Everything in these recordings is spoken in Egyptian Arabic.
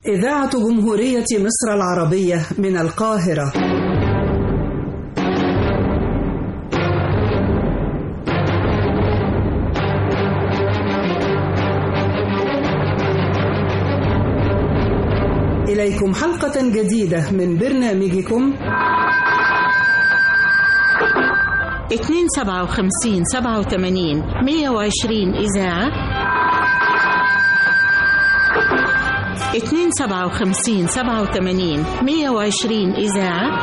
إذاعة جمهورية مصر العربية من القاهرة إليكم حلقة جديدة من برنامجكم اتنين سبعة وخمسين سبعة وثمانين مية وعشرين إذاعة اتنين سبعة وخمسين سبعة وثمانين مية وعشرين إذاعة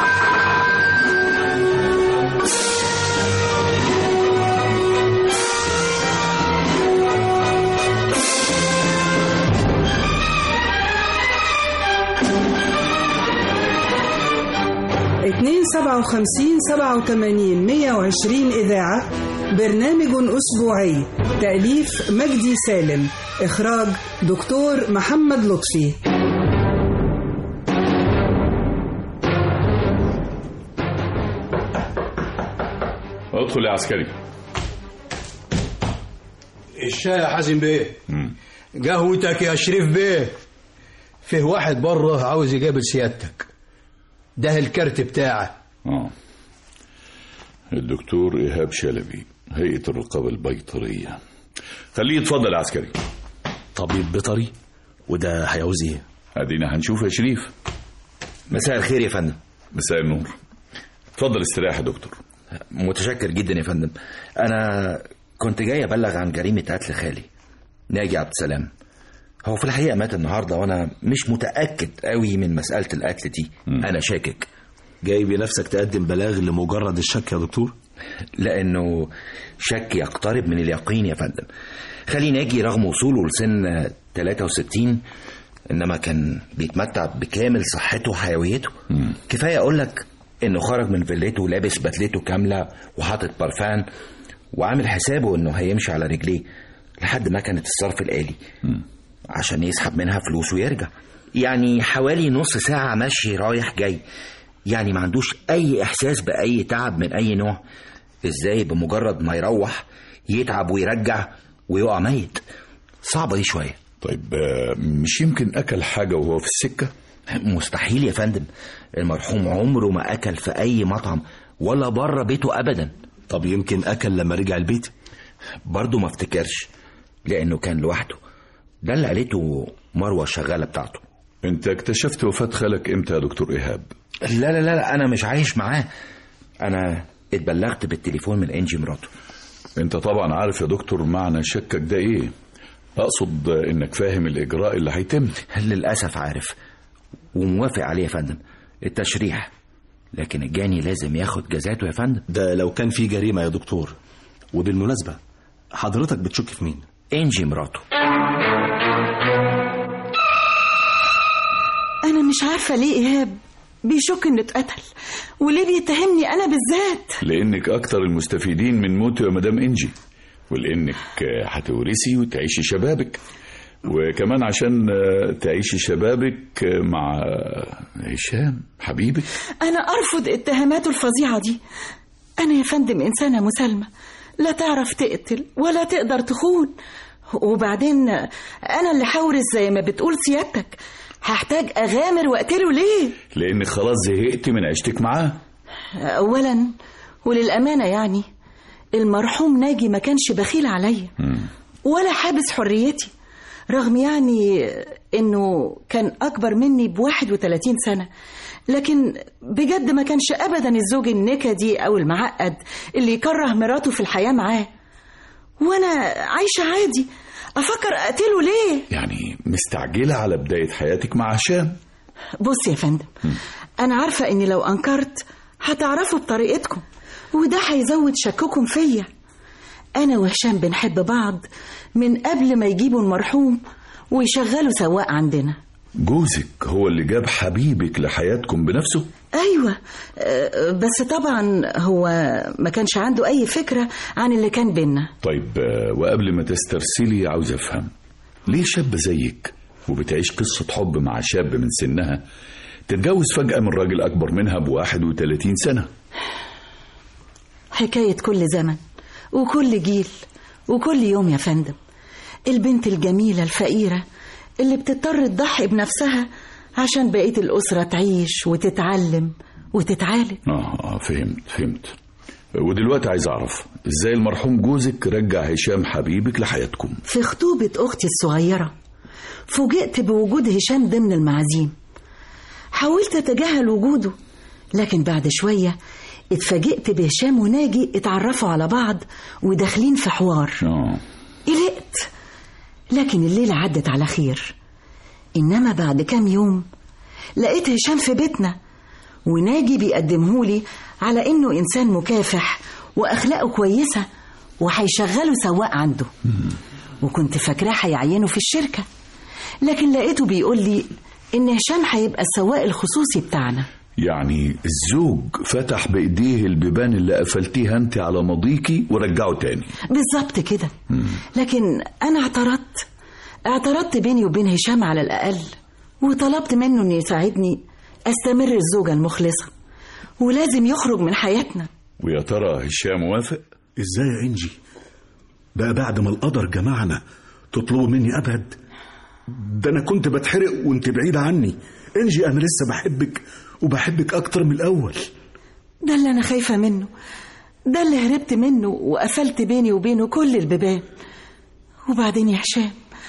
اتنين سبعة وخمسين سبعة وثمانين مية وعشرين إذاعة برنامج أسبوعي تأليف مجدي سالم إخراج دكتور محمد لطفي ادخل يا عسكري الشاي يا حازم بيه قهوتك يا شريف بيه فيه واحد بره عاوز يقابل سيادتك ده الكارت بتاعه اه الدكتور ايهاب شلبي هيئه الرقابه البيطريه خليه يتفضل يا عسكري طبيب بيطري وده هيعوز ايه ادينا هنشوف يا شريف مساء الخير يا فندم مساء النور اتفضل استريح يا دكتور متشكر جدا يا فندم انا كنت جاي ابلغ عن جريمه قتل خالي ناجي عبد السلام هو في الحقيقه مات النهارده وانا مش متاكد قوي من مساله القتل دي مم. انا شاكك جاي بنفسك تقدم بلاغ لمجرد الشك يا دكتور لانه شك يقترب من اليقين يا فندم خالي ناجي رغم وصوله لسن 63 انما كان بيتمتع بكامل صحته وحيويته مم. كفايه اقول لك انه خرج من فيلته لابس بدلته كامله وحاطط برفان وعامل حسابه انه هيمشي على رجليه لحد ما كانت الصرف الآلي مم. عشان يسحب منها فلوس ويرجع يعني حوالي نص ساعة مشي رايح جاي يعني ما عندوش أي إحساس بأي تعب من أي نوع إزاي بمجرد ما يروح يتعب ويرجع ويقع ميت صعبة دي شوية طيب آه، مش يمكن اكل حاجه وهو في السكه مستحيل يا فندم المرحوم عمره ما أكل في أي مطعم ولا بره بيته أبدا طب يمكن اكل لما رجع البيت برضه ما افتكرش لأنه كان لوحده ده اللي قالته مروة الشغالة بتاعته انت اكتشفت وفاه خالك امتى يا دكتور ايهاب لا لا لا, لا أنا مش عايش معاه أنا اتبلغت بالتليفون من إنجي مراته انت طبعا عارف يا دكتور معنى شكك ده ايه اقصد آه، انك فاهم الاجراء اللي هيتم للأسف عارف وموافق عليه يا فندم التشريح لكن الجاني لازم ياخد جزاته يا فندم ده لو كان في جريمه يا دكتور وبالمناسبه حضرتك بتشك في مين إنجي مراته أنا مش عارفة ليه إيهاب بيشك إنه اتقتل وليه بيتهمني أنا بالذات لانك اكتر المستفيدين من موته يا مدام انجي ولانك آه، هتورثي وتعيشي شبابك وكمان عشان آه، تعيشي شبابك آه، مع آه، هشام حبيبك أنا أرفض اتهاماته الفظيعة دي أنا يا فندم إنسانة مسالمة لا تعرف تقتل ولا تقدر تخون وبعدين أنا اللي حورس زي ما بتقول سيادتك هحتاج أغامر وأقتله ليه؟ لانك خلاص زهقت من عيشتك معاه أولا وللأمانة يعني المرحوم ناجي ما كانش بخيل عليا ولا حابس حريتي رغم يعني انه كان اكبر مني ب 31 سنه لكن بجد ما كانش ابدا الزوج النكدي او المعقد اللي يكره مراته في الحياه معاه وانا عايشه عادي افكر اقتله ليه يعني مستعجلة على بداية حياتك مع هشام بص يا فندم انا عارفه اني لو انكرت هتعرفوا بطريقتكم وده هيزود شككم فيا انا وهشام بنحب بعض من قبل ما يجيبوا المرحوم ويشغلوا سواق عندنا جوزك هو اللي جاب حبيبك لحياتكم بنفسه ايوه آه، بس طبعا هو ما كانش عنده اي فكره عن اللي كان بينا طيب آه، وقبل ما تسترسلي عاوز افهم ليه شاب زيك وبتعيش قصة حب مع شاب من سنها تتجوز فجأة من راجل أكبر منها ب 31 سنة حكايه كل زمن وكل جيل وكل يوم يا فندم البنت الجميله الفقيره اللي بتضطر تضحي بنفسها عشان بقية الأسرة تعيش وتتعلم وتتعالج اه اه فهمت فهمت ودلوقتي عايز اعرف ازاي المرحوم جوزك رجع هشام حبيبك لحياتكم في خطوبة أختي الصغيرة فوجئت بوجود هشام ضمن المعازيم حاولت أتجاهل وجوده لكن بعد شوية اتفاجئت بهشام وناجي اتعرفوا على بعض وداخلين في حوار اه قلقت لكن الليلة عدت على خير إنما بعد كام يوم لقيت هشام في بيتنا وناجي بيقدمهولي على إنه إنسان مكافح وأخلاقه كويسة وهيشغله سواق عنده وكنت فاكراه هيعينه في الشركة لكن لقيته بيقول لي إن هشام هيبقى السواق الخصوصي بتاعنا يعني الزوج فتح بايديه البيبان اللي قفلتيها انت على ماضيكي ورجعه تاني بالظبط كده لكن أنا اعترضت اعترضت بيني وبين هشام على الأقل وطلبت منه إنه يساعدني أستمر الزوجة المخلصة ولازم يخرج من حياتنا ويا ترى هشام وافق ازاي يا انجي بقى بعد ما القدر جمعنا تطلبوا مني ابعد ده انا كنت بتحرق وانت بعيدة عني انجي انا لسه بحبك وبحبك اكتر من الاول ده اللي أنا خايفة منه ده اللي هربت منه وقفلت بيني وبينه كل البيبان وبعدين يا هشام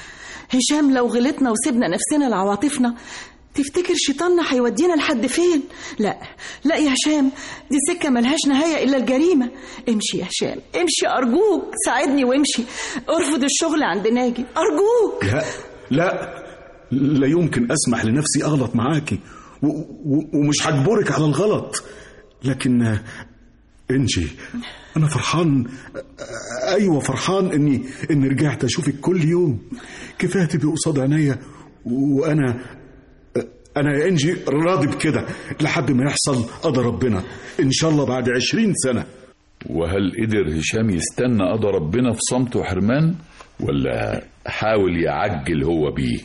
هشام لو غلطنا وسيبنا نفسنا لعواطفنا تفتكر شيطاننا هيودينا لحد فين لا لا يا هشام دي سكة ملهاش نهاية إلا الجريمة امشي يا هشام امشي أرجوك ساعدني وامشي ارفض الشغل عند ناجي أرجوك لا لا لا يمكن اسمح لنفسي اغلط معاكي و و ومش هجبرك على الغلط لكن آه، انجي انا فرحان آه، ايوه فرحان اني اني رجعت اشوفك كل يوم كفايه تبقي قصاد عينيا وانا آه، انا يا انجي راضي بكده لحد ما يحصل قضى ربنا ان شاء الله بعد عشرين سنه وهل قدر هشام يستنى قضى ربنا في صمت وحرمان ولا حاول يعجل هو بيه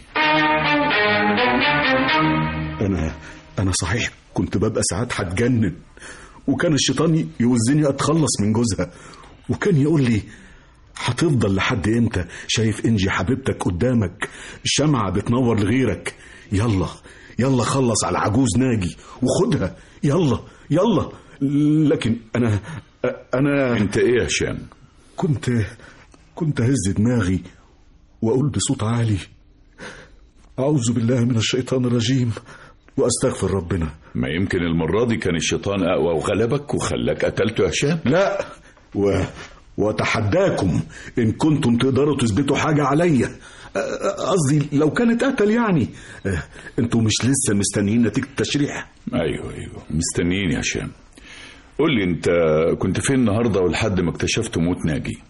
انا انا صحيح كنت ببقى ساعات هتجنن وكان الشيطان يوزني اتخلص من جوزها وكان يقول لي هتفضل لحد امتى شايف انجي حبيبتك قدامك شمعة بتنور لغيرك يلا يلا خلص على عجوز ناجي وخدها يلا يلا لكن انا انا انت ايه يا هشام كنت كنت اهز دماغي واقول بصوت عالي اعوذ بالله من الشيطان الرجيم واستغفر ربنا ما يمكن المرة دي كان الشيطان أقوى وغلبك وخلاك قتلته يا هشام لا و... واتحداكم ان كنتم تقدروا تثبتوا حاجه عليا أ- أ- قصدي لو كانت قتل يعني أه، انتوا مش لسه مستنيين نتيجه التشريح ايوه ايوه مستنيين يا هشام قول لي انت كنت فين النهارده ولحد ما اكتشفت موت ناجي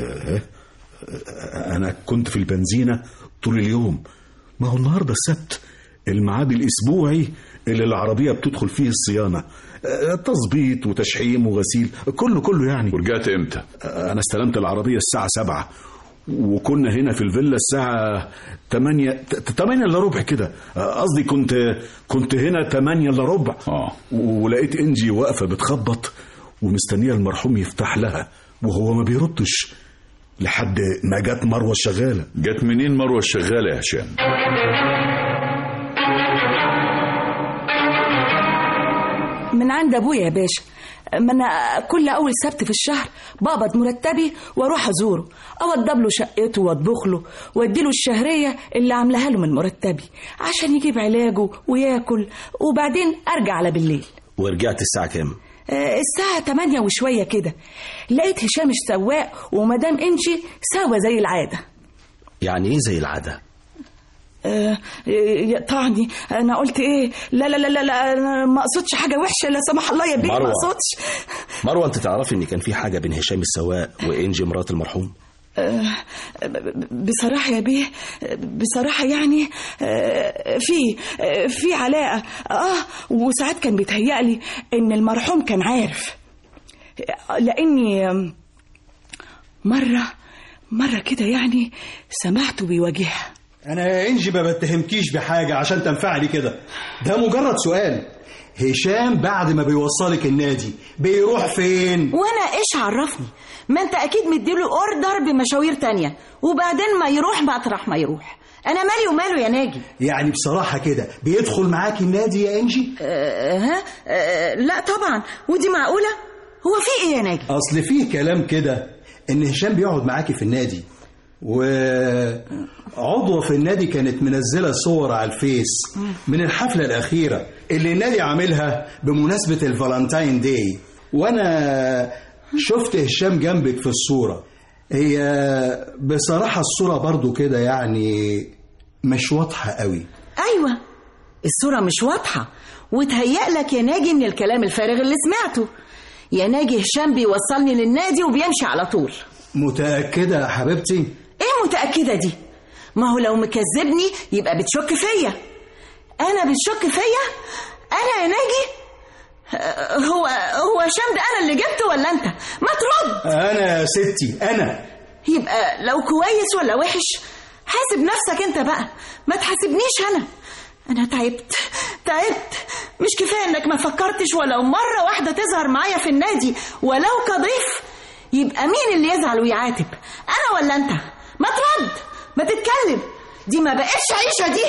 انا كنت في البنزينه طول اليوم ما هو النهارده السبت الميعاد الاسبوعي اللي العربيه بتدخل فيه الصيانه أه، تظبيط وتشحيم وغسيل كله كله يعني ورجعت امتى انا استلمت العربيه الساعه سبعة وكنا هنا في الفيلا الساعة 8 8 الا ربع كده قصدي كنت كنت هنا 8 الا ربع اه ولقيت انجي واقفة بتخبط ومستنية المرحوم يفتح لها وهو ما بيردش لحد ما جت مروة الشغالة جت منين مروه الشغاله يا هشام من عند ابويا يا باشا ما انا كل اول سبت في الشهر بقبض مرتبي واروح ازوره اوضب له شقته واطبخ له وادي له الشهريه اللي عاملاها له من مرتبي عشان يجيب علاجه وياكل وبعدين ارجع على بالليل ورجعت الساعة كام؟ آه، الساعة 8 وشوية كده لقيت هشام السواق ومدام انجي سوا زي العادة يعني ايه زي العادة؟ آه، يقطعني انا قلت ايه لا لا لا لا, لا انا ما اقصدش حاجه وحشه لا سمح الله يا بيه ما مروة. اقصدش مروة انت تعرفي ان كان في حاجة بين هشام السواق وانجي مرات المرحوم؟ بصراحة يا بيه بصراحة يعني آه، في آه، في علاقة اه وساعات كان بيتهيألي ان المرحوم كان عارف لاني آم، مرة مرة كده يعني سمعته بيواجهها انا يا انجي ما بتهمكيش بحاجه عشان تنفعلي كده ده مجرد سؤال هشام بعد ما بيوصلك النادي بيروح فين وانا ايش عرفني ما انت اكيد مديله اوردر بمشاوير تانية وبعدين ما يروح مطرح ما يروح انا مالي وماله يا ناجي يعني بصراحة كده بيدخل معاكي النادي يا إنجي أه ها أه لا طبعا ودي معقوله هو في ايه يا ناجي أصل فيه كلام كده إن هشام بيقعد معاكي في النادي وعضوة في النادي كانت منزلة صور على الفيس من الحفلة الأخيرة اللي النادي عاملها بمناسبة الفالنتاين داي وأنا شفت هشام جنبك في الصورة هي بصراحة الصورة برضو كده يعني مش واضحة قوي ايوه الصوره مش واضحه وتهيأ لك يا ناجي من الكلام الفارغ اللي سمعته يا ناجي هشام بيوصلني للنادي وبيمشي على طول متأكدة يا حبيبتي ايه متأكدة دي ما هو لو مكذبني يبقى بتشك فيا انا بتشك فيا انا يا ناجي آه، هو هو هشام ده انا اللي جبته ولا انت ما ترد أنا يا ستي أنا يبقى لو كويس ولا وحش حاسب نفسك انت بقى ما تحاسبنيش انا انا تعبت تعبت مش كفايه انك ما فكرتش ولو مره واحده تظهر معايا في النادي ولو كضيف يبقى مين اللي يزعل ويعاتب انا ولا انت ما ترد ما تتكلم دي ما بقتش عيشه دي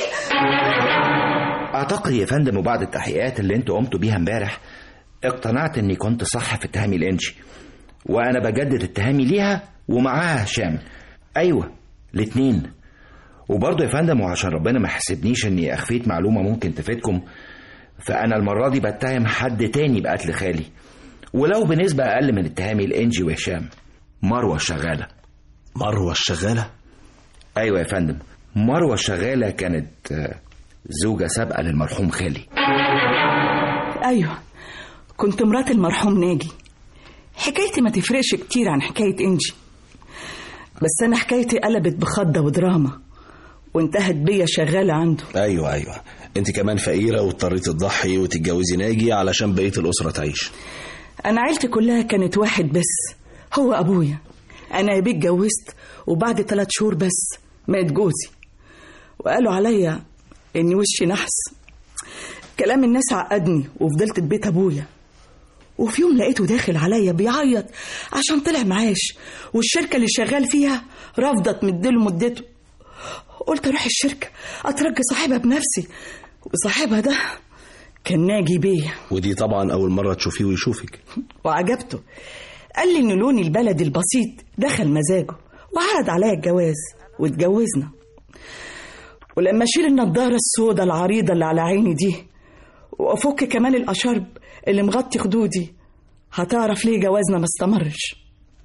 اعتقد يا فندم وبعد التحقيقات اللي انتوا قمتوا بيها امبارح اقتنعت اني كنت صح في اتهامي لانجي وانا بجدد اتهامي ليها ومعاها هشام ايوه الاتنين وبرضه يا فندم وعشان ربنا ما يحسبنيش اني اخفيت معلومه ممكن تفيدكم فانا المره دي بتهم حد تاني بقتل خالي ولو بنسبه اقل من اتهامي لانجي وهشام مروه الشغاله مروة الشغالة ايوه يا فندم مروه الشغاله كانت آه، زوجه سابقه للمرحوم خالي ايوه كنت مرات المرحوم ناجي حكايتي ما تفرقش كتير عن حكاية انجي بس انا حكايتي قلبت بخضة ودراما وانتهت بيا شغالة عنده ايوه ايوه انت كمان فقيره واضطريتي تضحي وتتجوزي ناجي علشان بقيه الاسره تعيش انا عيلتي كلها كانت واحد بس هو ابويا انا يا بيه اتجوزت وبعد ثلاث شهور بس مات جوزي وقالوا عليا اني وشي نحس كلام الناس عقدني وفضلت في بيت ابويا وفي يوم لقيته داخل عليا بيعيط عشان طلع معاش والشركة اللي شغال فيها رفضت مديله مدته قلت اروح الشركة اترجى صاحبها بنفسي وصاحبها ده كان ناجي بيه ودي طبعا اول مره تشوفيه ويشوفك وعجبته قال لي ان لوني البلدي البسيط دخل مزاجه وعرض عليا الجواز واتجوزنا ولما اشيل النضاره السوداء العريضه اللي على عيني دي وافك كمان الاشرب اللي مغطي خدودي هتعرف ليه جوازنا ما استمرش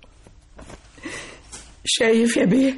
شايف يا بيه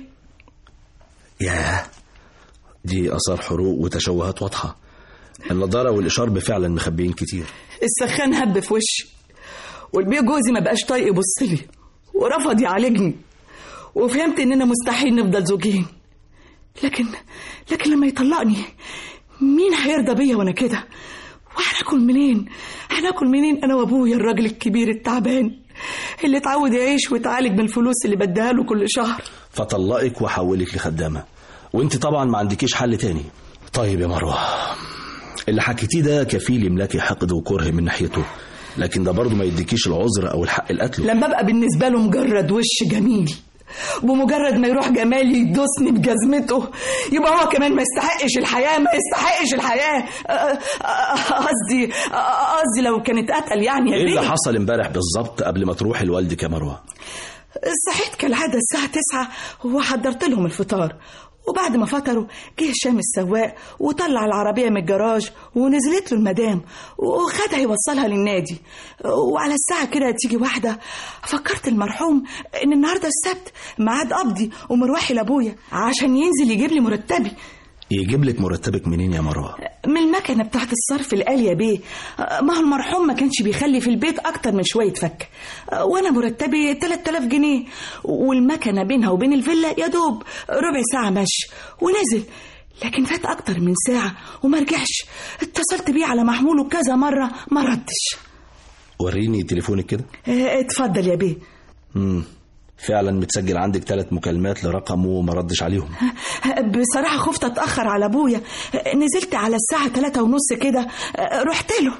ياه دي اثار حروق وتشوهات واضحه النضاره والاشارب فعلا مخبيين كتير السخان هب في وشي والبيه جوزي ما بقاش طايق يبص لي ورفض يعالجني وفهمت اننا مستحيل نفضل زوجين لكن لكن لما يطلقني مين هيرضى بيا وانا كده وهناكل منين هناكل منين انا وابويا الراجل الكبير التعبان اللي اتعود يعيش ويتعالج من الفلوس اللي بديها له كل شهر فطلقك وحولك لخدامه وانت طبعا ما عندكيش حل تاني طيب يا مروه اللي حكيتيه ده كفيل يملاكي حقد وكره من ناحيته لكن ده برضه ما يديكيش العذر او الحق القتل لما ابقى بالنسبه له مجرد وش جميل بمجرد ما يروح جمالي يدوسني بجزمته يبقى هو كمان ما يستحقش الحياه ما يستحقش الحياه أ- أ- أ- قصدي أ- قصدي لو كانت قتل يعني يا ايه اللي بيه. حصل امبارح بالظبط قبل ما تروحي لوالدك يا مروه صحيت كالعادة الساعة تسعة وحضرت لهم الفطار وبعد ما فطروا جه هشام السواق وطلع العربية من الجراج ونزلت له المدام وخدها يوصلها للنادي وعلى الساعة كده تيجي واحدة فكرت المرحوم إن النهاردة السبت ميعاد قبضي ومروحي لأبويا عشان ينزل يجيب لي مرتبي يجيب لك مرتبك منين يا مروه من المكنة بتاعت الصرف الآلي يا بيه ما هو المرحوم ما كانش بيخلي في البيت أكتر من شوية فك وأنا مرتبي 3000 جنيه والمكنة بينها وبين الفيلا يا دوب ربع ساعة مشي ونزل لكن فات أكتر من ساعة وما رجعش اتصلت بيه على محموله كذا مرة ما ردش وريني تليفونك كده اه، اتفضل يا بيه امم فعلا متسجل عندك ثلاث مكالمات لرقمه وما ردش عليهم بصراحة خفت أتأخر على أبويا نزلت على الساعة ثلاثة ونص كده اه، رحت له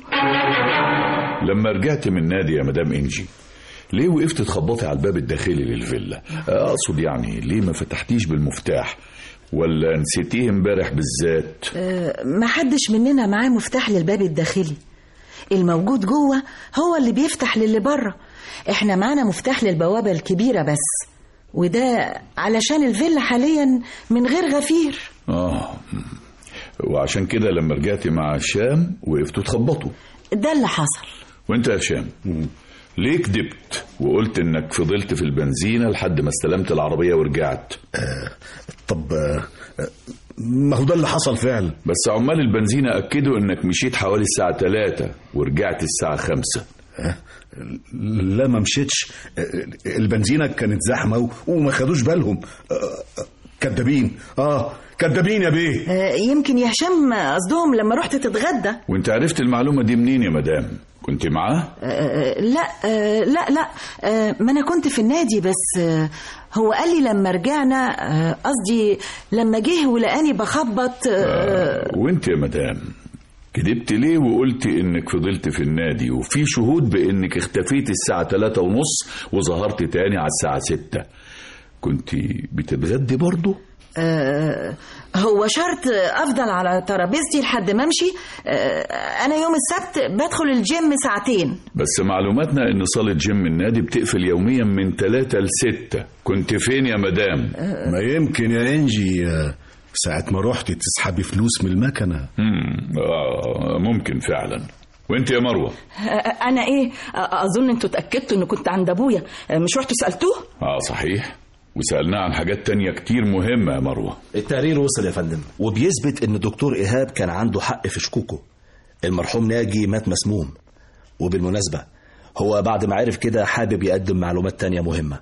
لما رجعت من النادي يا مدام انجي ليه وقفت تخبطي على الباب الداخلي للفيلا اقصد يعني ليه ما فتحتيش بالمفتاح ولا نسيتيه امبارح بالذات آه، ما حدش مننا معاه مفتاح للباب الداخلي الموجود جوه هو اللي بيفتح للي بره احنا معانا مفتاح للبوابة الكبيرة بس وده علشان الفيلا حاليا من غير غفير اه وعشان كده لما رجعت مع هشام وقفتوا تخبطوا ده اللي حصل وانت يا هشام ليه كدبت وقلت انك فضلت في البنزينة لحد ما استلمت العربية ورجعت طب آه، آه، ما هو ده اللي حصل فعلا بس عمال البنزينة أكدوا انك مشيت حوالي الساعة 3 ورجعت الساعة 5 لا ما مشيتش آه، البنزينة كانت زحمة و- وما خدوش بالهم آه، آه، كدابين اه كدابين يا بيه آه، يمكن يا هشام قصدهم لما رحت تتغدى وانت عرفت المعلومة دي منين يا مدام كنت معاه آه، لا آه، لا لا آه، ما انا كنت في النادي بس آه، هو قال لي لما رجعنا آه، قصدي لما جه ولقاني بخبط آه، وانت يا مدام كدبت ليه وقلت انك فضلت في النادي وفي شهود بانك اختفيت الساعة 3 ونص وظهرت تاني على الساعة 6 كنت بتتغدي برضه آه، هو شرط افضل على ترابيزتي لحد ما امشي آه، انا يوم السبت بدخل الجيم ساعتين بس معلوماتنا ان صالة جيم النادي بتقفل يوميا من 3 ل 6 كنت فين يا مدام ما يمكن يا انجي آه، ساعة ما رحت تسحبي فلوس من المكنة مم. آه ممكن فعلا وانت يا مروة آه، انا ايه آه، اظن انتوا اتاكدتوا ان كنت عند ابويا آه، مش رحتوا سالتوه اه صحيح وسألناه عن حاجات تانية كتير مهمة يا مروة التقرير وصل يا فندم وبيثبت ان الدكتور ايهاب كان عنده حق في شكوكه المرحوم ناجي مات مسموم وبالمناسبة هو بعد ما عرف كده حابب يقدم معلومات تانية مهمة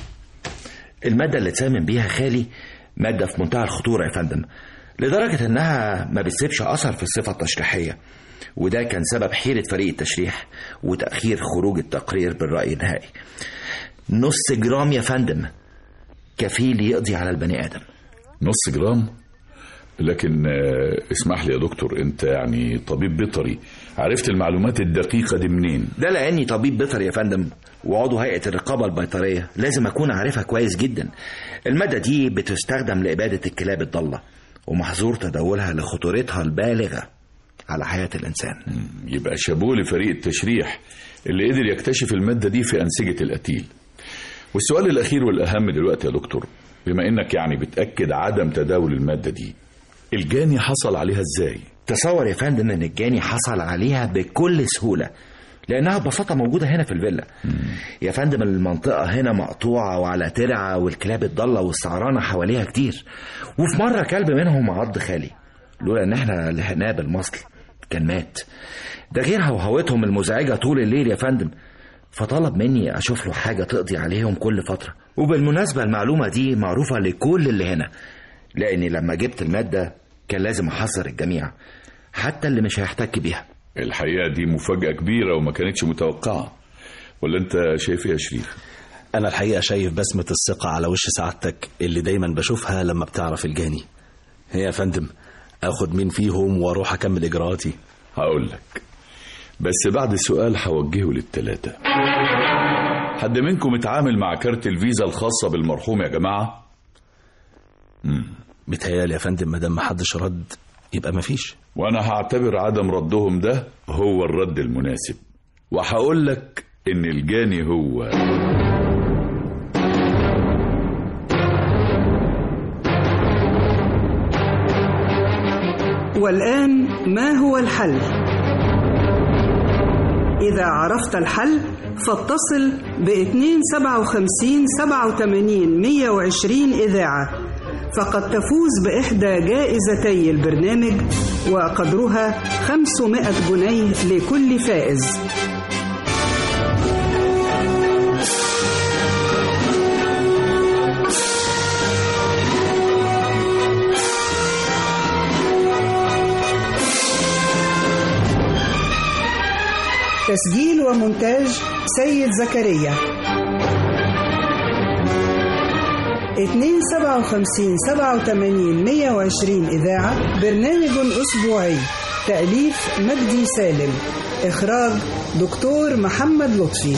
المادة اللي اتسمم بيها خالي مادة في منتهى الخطورة يا فندم لدرجة انها ما بتسيبش اثر في الصفة التشريحية وده كان سبب حيرة فريق التشريح وتأخير خروج التقرير بالرأي النهائي نص جرام يا فندم كفيل يقضي على البني آدم نص جرام لكن آه، اسمح لي يا دكتور انت يعني طبيب بيطري عرفت المعلومات الدقيقة دي منين ده لاني طبيب بيطري يا فندم وعضو هيئه الرقابه البيطريه لازم اكون عارفها كويس جدا الماده دي بتستخدم لاباده الكلاب الضاله ومحظور تداولها لخطورتها البالغه على حياه الانسان يبقى شابوه لفريق التشريح اللي قدر يكتشف المادة دي في أنسجة القتيل والسؤال الأخير والأهم دلوقتي يا دكتور بما إنك يعني بتأكد عدم تداول المادة دي الجاني حصل عليها إزاي تصور يا فندم ان الجاني حصل عليها بكل سهوله لانها ببساطه موجوده هنا في الفيلا يا فندم المنطقه هنا مقطوعه وعلى ترعه والكلاب الضاله والسعرانه حواليها كتير وفي مره كلب منهم عض خالي لولا ان احنا لحقناه بالمصل كان مات ده غير هوهوتهم المزعجه طول الليل يا فندم فطلب مني اشوف له حاجه تقضي عليهم كل فتره وبالمناسبه المعلومه دي معروفه لكل اللي هنا لاني لما جبت الماده كان لازم احذر الجميع حتى اللي مش هيحتك بيها الحقيقة دي مفاجأة كبيرة وما كانتش متوقعة ولا أنت شايف إيه يا شريف انا الحقيقة شايف بسمة الثقة على وش سعادتك اللي دايما بشوفها لما بتعرف الجاني هي يا فندم اخد مين فيهم واروح اكمل اجراءاتي هقول لك بس بعد سؤال هوجهه للتلاتة حد منكم اتعامل مع كارت الفيزا الخاصة بالمرحوم يا جماعة بيتهيالي يا فندم ما دام محدش رد يبقى مفيش وانا هعتبر عدم ردهم ده هو الرد المناسب وهقول لك ان الجاني هو والآن ما هو الحل؟ إذا عرفت الحل فاتصل ب 257 87 120 إذاعة فقد تفوز بإحدى جائزتي البرنامج وقدرها 500 جنيه لكل فائز تسجيل ومونتاج سيد زكريا 257 87 120 إذاعة برنامج أسبوعي تأليف مجدي سالم إخراج دكتور محمد لطفي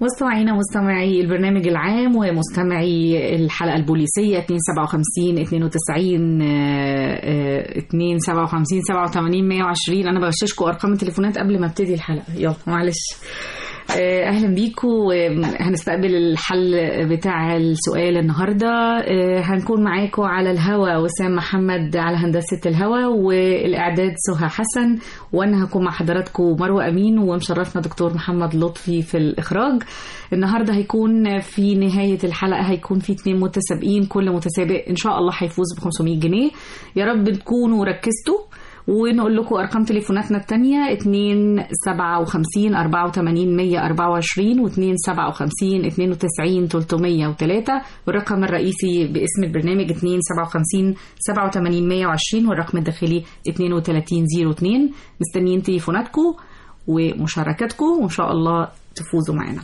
مستمعينا مستمعي البرنامج العام ومستمعي الحلقة البوليسية 257 92 آه، آه، 257 87 120 أنا بغششكم أرقام التليفونات قبل ما ابتدي الحلقة يلا معلش آه، اهلا بيكم هنستقبل الحل بتاع السؤال النهارده آه، هنكون معاكم على الهوا وسام محمد على هندسه الهوا والاعداد سهى حسن وانا هكون مع حضراتكم مروه امين ومشرفنا دكتور محمد لطفي في الاخراج النهارده هيكون في نهايه الحلقه هيكون في اتنين متسابقين كل متسابق ان شاء الله هيفوز ب 500 جنيه يا رب تكونوا ركزتوا ونقول لكم ارقام تليفوناتنا التانية 2 57 84 124 و 2 57 92 303 والرقم الرئيسي باسم البرنامج 2 57 87 120 والرقم الداخلي 32 02 مستنيين تليفوناتكم ومشاركاتكم وان شاء الله تفوزوا معنا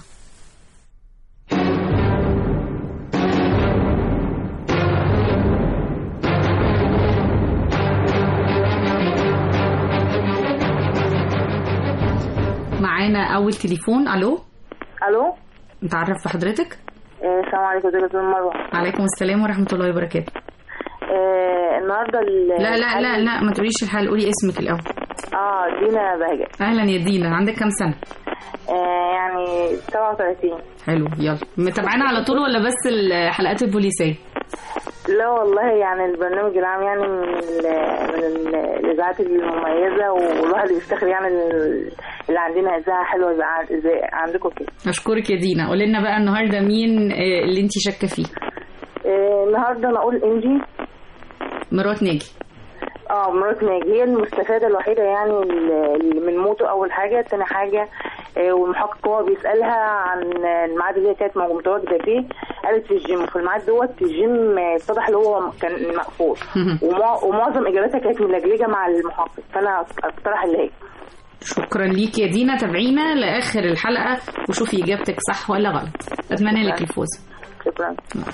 معانا اول تليفون الو الو نتعرف بحضرتك آه، السلام عليكم ازيك يا استاذ مروه عليكم السلام ورحمه الله وبركاته آه، النهارده ال- لا لا لا لا ما تقوليش الحال قولي اسمك الاول اه دينا بهجت اهلا يا دينا عندك كام سنه آه، يعني 37 حلو يلا متابعانا على طول ولا بس الحلقات البوليسيه لا والله يعني البرنامج العام يعني من ال من ال الاذاعات المميزه والواحد بيفتخر يعني ال- اللي عندنا اذاعه حلوه زي ع- زي عندكم كده اشكرك يا دينا قولي لنا بقى النهارده مين آه، اللي انت شاكه فيه آه، النهارده انا اقول انجي مرات ناجي اه مرات ناجي هي المستفاده الوحيده يعني اللي من موته اول حاجه تاني حاجه آه، والمحقق هو بيسالها عن الميعاد اللي هي كانت موجودة- متواجده فيه قالت في الجيم في الميعاد دوت الجيم آه، اتضح اللي هو كان مقفول ومع- ومعظم اجاباتها كانت ملجلجه مع المحقق فانا اقترح اللي هي شكرا ليك يا دينا تابعينا لاخر الحلقه وشوفي اجابتك صح ولا غلط اتمنى لك الفوز شكرا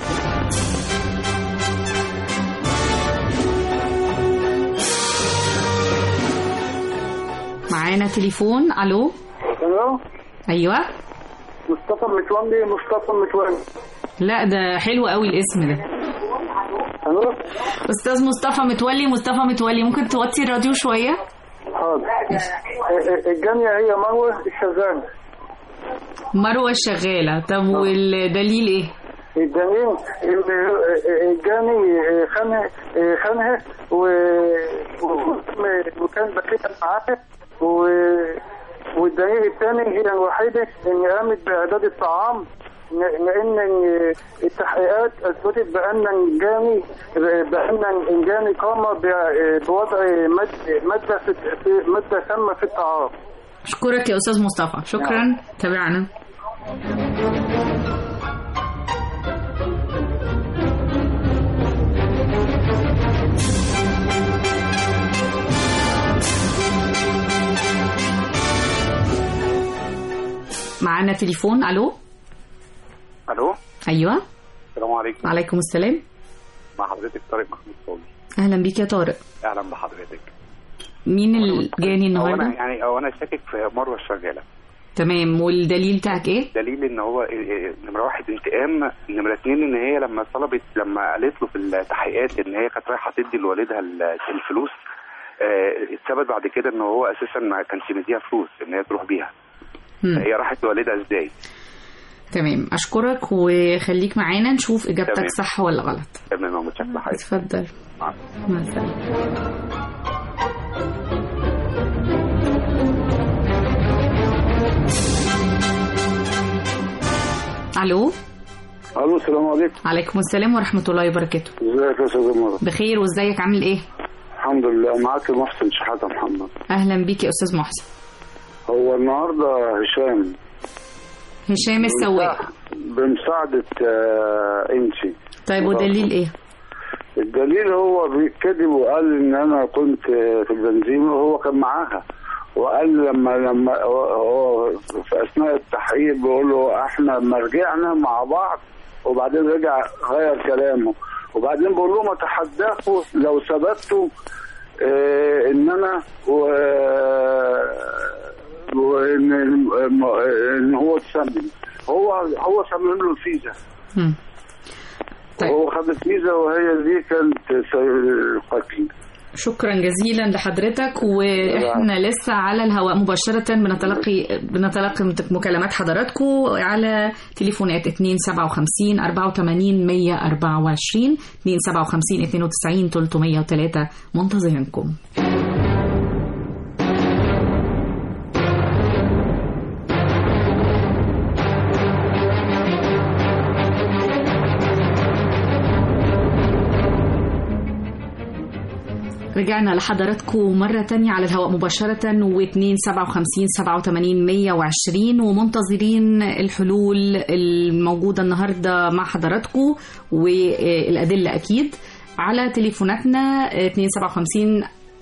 معانا تليفون الو الو ايوه مصطفى متولي مصطفى متولي لا ده حلو قوي الاسم ده الو استاذ مصطفى متولي مصطفى متولي ممكن توطي الراديو شويه حاضر الجامعة هي مروة الشغالة مروه الشغاله طب والدليل ايه الدليل ان الجاني خانها خانها و- وكان بكيت معاها و- والدليل الثاني هي الوحيدة ان قامت باعداد الطعام لان التحقيقات اثبتت بان الجاني بان الجاني قام ب- بوضع مد- ماده في في- ماده سامه في الطعام اشكرك يا استاذ مصطفى شكرا تابعنا معانا تليفون الو الو ايوه السلام عليكم وعليكم السلام مع حضرتك طارق محمود صوبي اهلا بيك يا طارق اهلا بحضرتك مين الجاني هو انا النهارده يعني او انا شاكك في مروه الشغاله تمام والدليل بتاعك ايه دليل ان هو إيه- إيه، نمره واحد انتقام نمره اتنين ان هي لما طلبت لما قالت له في التحقيقات ان هي كانت رايحه تدي لوالدها ال- الفلوس آه، اتثبت بعد كده ان هو اساسا ما كانش مديها فلوس ان هي تروح بيها مم. هي راحت لوالدها ازاي تمام اشكرك وخليك معانا نشوف اجابتك تمام. صح ولا غلط تمام يا متشكر حضرتك اتفضل مع مع السلامه الو الو السلام عليكم عليكم السلام ورحمه الله وبركاته ازيك يا استاذ مروه بخير وازيك عامل ايه الحمد لله معاك محسن شحاته محمد اهلا بيك يا استاذ محسن هو النهارده هشام هشام السواق بمساعدة آه، انشي طيب ودليل ايه الدليل هو كذب وقال ان انا كنت آه، في البنزين وهو كان معاها وقال لما لما هو- هو في اثناء التحقيق بيقول له احنا لما رجعنا مع بعض وبعدين رجع غير كلامه وبعدين بقول لهم اتحداكم لو ثبتوا آه، ان انا و وان ان هو اتسمم هو هو صمم له الفيزا مم. هو خد الفيزا وهي دي كانت سبب القتل شكرا جزيلا لحضرتك واحنا لسه على الهواء مباشرة بنتلقي بنتلقي مكالمات حضراتكم على تليفونات 257 84 124 257 92 303 منتظرينكم رجعنا لحضراتكم مرة تانية على الهواء مباشرة و2 57 87 120 ومنتظرين الحلول الموجودة النهاردة مع حضراتكم والأدلة أكيد على تليفوناتنا 2 57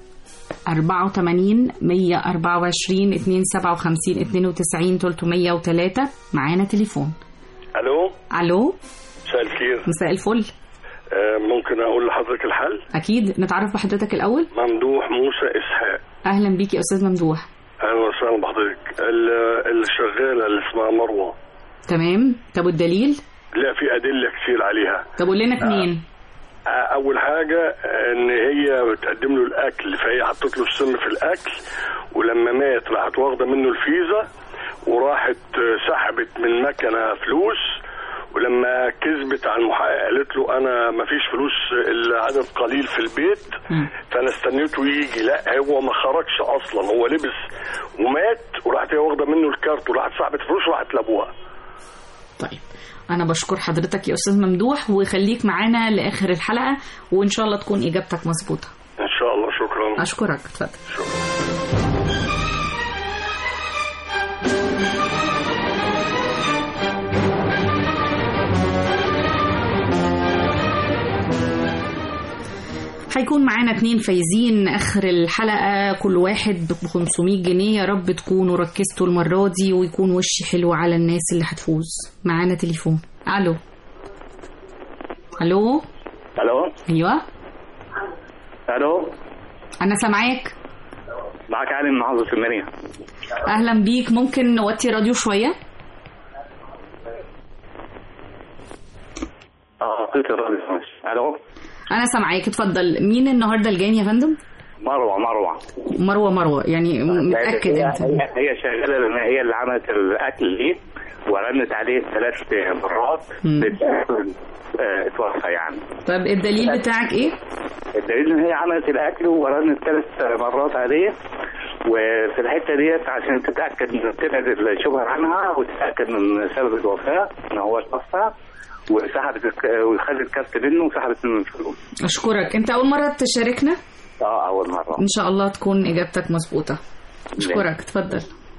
84 124 2 57 92 303 معانا تليفون الو الو مساء الخير مساء الفل آه، ممكن اقول لحضرتك الحل اكيد نتعرف بحضرتك الاول ممدوح موسى اسحاق اهلا بيك يا استاذ ممدوح اهلا وسهلا بحضرتك ال- الشغاله اللي اسمها مروه تمام طب والدليل لا في ادله كتير عليها طب قول لنا اتنين آه، اول حاجه ان هي بتقدم له الاكل فهي حطت له السم في الاكل ولما مات راحت واخده منه الفيزا وراحت آه، سحبت من مكنه فلوس ولما كذبت على المحقق قالت له انا ما فيش فلوس الا عدد قليل في البيت فانا استنيته يجي لا هو ما خرجش اصلا هو لبس ومات وراحت هي واخده منه الكارت وراحت سحبت فلوس وراحت لابوها انا بشكر حضرتك يا استاذ ممدوح وخليك معانا لاخر الحلقه وان شاء الله تكون اجابتك مظبوطه ان شاء الله شكرا اشكرك اتفضل هيكون معانا اتنين فايزين اخر الحلقه كل واحد ب 500 جنيه يا رب تكونوا ركزتوا المره دي ويكون وش حلو على الناس اللي هتفوز معانا تليفون الو الو الو ايوه الو انا سامعاك معك علي من محافظه المنيا اهلا بيك ممكن نوطي راديو شويه اه قلت الراديو ماشي الو انا سامعاك اتفضل مين النهارده الجاني يا فندم مروه مروه مروه مروه يعني متاكد هي, انت هي, هي شغاله لان هي اللي عملت الاكل دي ورنت عليه ثلاث مرات بالتأكد، آه، اتوفى يعني طب الدليل بتاعك ايه الدليل ان هي عملت الاكل ورنت ثلاث مرات عليه وفي الحته ديت عشان تتاكد من تبعد الشبهه عنها وتتاكد من سبب الوفاه ان هو توفى وسحبت الك- وخدت كارت منه وسحبت منه الفلوس اشكرك انت اول مره تشاركنا اه اول مره ان شاء الله تكون اجابتك مظبوطه اشكرك اتفضل